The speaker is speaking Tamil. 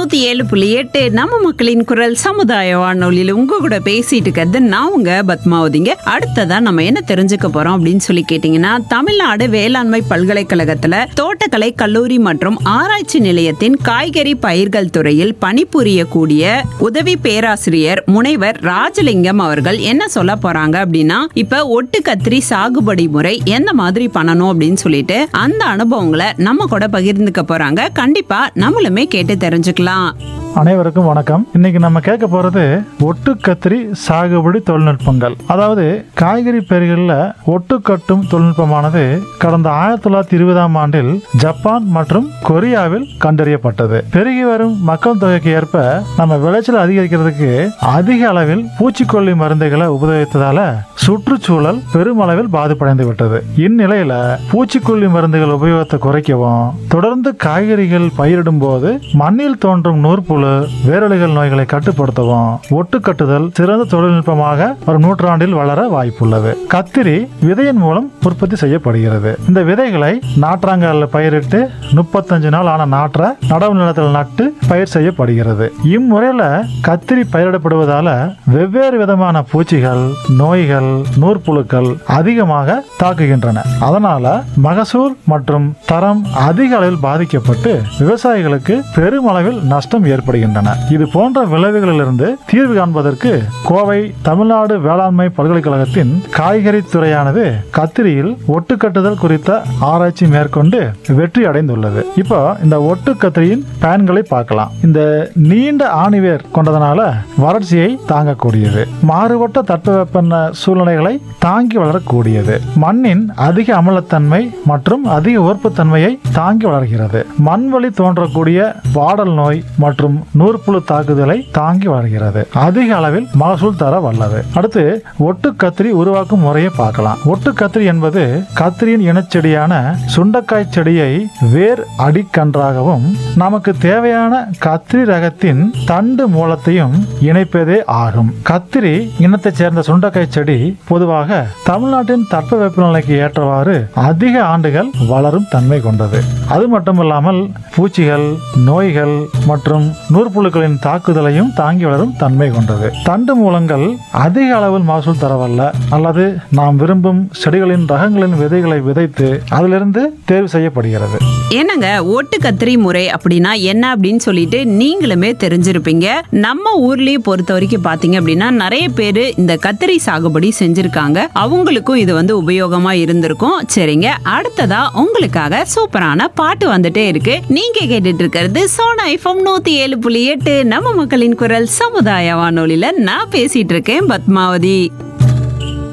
நூத்தி ஏழு புள்ளி எட்டு நம்ம மக்களின் குரல் சமுதாய வானொலியில் உங்க கூட பேசிட்டு இருக்கிறது நான் உங்க பத்மாவதிங்க அடுத்ததா நம்ம என்ன தெரிஞ்சுக்க போறோம் அப்படின்னு சொல்லி கேட்டீங்கன்னா தமிழ்நாடு வேளாண்மை பல்கலைக்கழகத்துல தோட்டக்கலை கல்லூரி மற்றும் ஆராய்ச்சி நிலையத்தின் காய்கறி பயிர்கள் துறையில் பணிபுரியக்கூடிய உதவி பேராசிரியர் முனைவர் ராஜலிங்கம் அவர்கள் என்ன சொல்ல போறாங்க அப்படின்னா இப்ப ஒட்டு கத்திரி சாகுபடி முறை எந்த மாதிரி பண்ணணும் அப்படின்னு சொல்லிட்டு அந்த அனுபவங்களை நம்ம கூட பகிர்ந்துக்க போறாங்க கண்டிப்பா நம்மளுமே கேட்டு தெரிஞ்சுக்கலாம் அனைவருக்கும் வணக்கம் இன்னைக்கு நம்ம கேட்க போறது ஒட்டு கத்திரி சாகுபடி தொழில்நுட்பங்கள் அதாவது காய்கறி பயிர்களில் ஒட்டு கட்டும் தொழில்நுட்பமானது கடந்த ஆயிரத்தி தொள்ளாயிரத்தி இருபதாம் ஆண்டில் ஜப்பான் மற்றும் கொரியாவில் கண்டறியப்பட்டது பெருகி வரும் மக்கள் தொகைக்கு ஏற்ப நம்ம விளைச்சல் அதிகரிக்கிறதுக்கு அதிக அளவில் பூச்சிக்கொல்லி மருந்துகளை உபயோகித்ததால சுற்றுச்சூழல் பெருமளவில் பாதிப்படைந்து விட்டது இந்நிலையில பூச்சிக்கொல்லி மருந்துகள் உபயோகத்தை குறைக்கவும் தொடர்ந்து காய்கறிகள் பயிரிடும் போது மண்ணில் தோன்றும் நூற்புழு வேரழுகள் நோய்களை கட்டுப்படுத்தவும் ஒட்டு கட்டுதல் சிறந்த தொழில்நுட்பமாக ஒரு நூற்றாண்டில் வளர வாய்ப்புள்ளது கத்திரி விதையின் மூலம் உற்பத்தி செய்யப்படுகிறது இந்த விதைகளை நாற்றாங்கல்ல பயிரிட்டு முப்பத்தஞ்சு நாள் ஆன நாற்றை நடவு நிலத்தில் நட்டு பயிர் செய்யப்படுகிறது இம்முறையில கத்திரி பயிரிடப்படுவதால வெவ்வேறு விதமான பூச்சிகள் நோய்கள் நூற்புழுக்கள் அதிகமாக தாக்குகின்றன அதனால மகசூல் மற்றும் தரம் அதிக அளவில் பாதிக்கப்பட்டு விவசாயிகளுக்கு பெருமளவில் நஷ்டம் ஏற்படுகின்றன இது போன்ற விளைவுகளிலிருந்து தீர்வு காண்பதற்கு கோவை தமிழ்நாடு வேளாண்மை பல்கலைக்கழகத்தின் காய்கறி துறையானது கத்திரியில் ஒட்டுக்கட்டுதல் குறித்த ஆராய்ச்சி மேற்கொண்டு வெற்றி அடைந்துள்ளது இப்போ இந்த ஒட்டு கத்திரியின் பயன்களை பார்க்கலாம் இந்த நீண்ட ஆணிவேர் கொண்டதனால வறட்சியை தாங்கக்கூடியது மாறுபட்ட தட்பவெப்ப சூழ்நிலைகளை தாங்கி வளரக்கூடியது மண்ணின் அதிக அமிலத்தன்மை மற்றும் அதிக உறுப்புத்தன்மையை தாங்கி வளர்கிறது மண்வழி தோன்றக்கூடிய வாடல் நோய் மற்றும் நூற்புழு தாக்குதலை தாங்கி வளர்கிறது அதிக அளவில் மகசூல் தர வல்லது அடுத்து ஒட்டு கத்திரி உருவாக்கும் முறையை பார்க்கலாம் ஒட்டு கத்திரி என்பது கத்திரியின் இனச்செடியான சுண்டக்காய் செடியை வேர் அடிக்கன்றாகவும் நமக்கு தேவையான கத்திரி ரகத்தின் தண்டு மூலத்தையும் இணைப்பதே ஆகும் கத்திரி இனத்தைச் சேர்ந்த சுண்டக்காய் செடி பொதுவாக தமிழ்நாட்டின் தட்பவெப்பநிலைக்கு ஏற்றவாறு அதிக ஆண்டுகள் வளரும் தன்மை கொண்டது அது மட்டுமல்லாமல் பூச்சிகள் நோய்கள் மற்றும் நூற்புழுக்களின் தாக்குதலையும் தாங்கி வளரும் தன்மை கொண்டது தண்டு மூலங்கள் அதிக அளவில் மகசூல் தரவல்ல அல்லது நாம் விரும்பும் செடிகளின் ரகங்களின் விதைகளை விதைத்து அதிலிருந்து தேர்வு செய்யப்படுகிறது என்னங்க ஓட்டு கத்திரி முறை அப்படின்னா என்ன அப்படின்னு சொல்லிட்டு நீங்களுமே தெரிஞ்சிருப்பீங்க நம்ம ஊர்லயே பொறுத்த வரைக்கும் பாத்தீங்க அப்படின்னா நிறைய பேர் இந்த கத்திரி சாகுபடி செஞ்சிருக்காங்க அவங்களுக்கும் இது வந்து உபயோகமா இருந்திருக்கும் சரிங்க அடுத்ததா உங்களுக்காக சூப்பரான பாட்டு வந்துட்டே இருக்கு நீங்க கேட்டுட்டு இருக்கிறது சோனா ஐஃபம் நூத்தி ஏழு புள்ளி எட்டு நம்ம மக்களின் குரல் சமுதாய வானொலியில நான் பேசிட்டு இருக்கேன் பத்மாவதி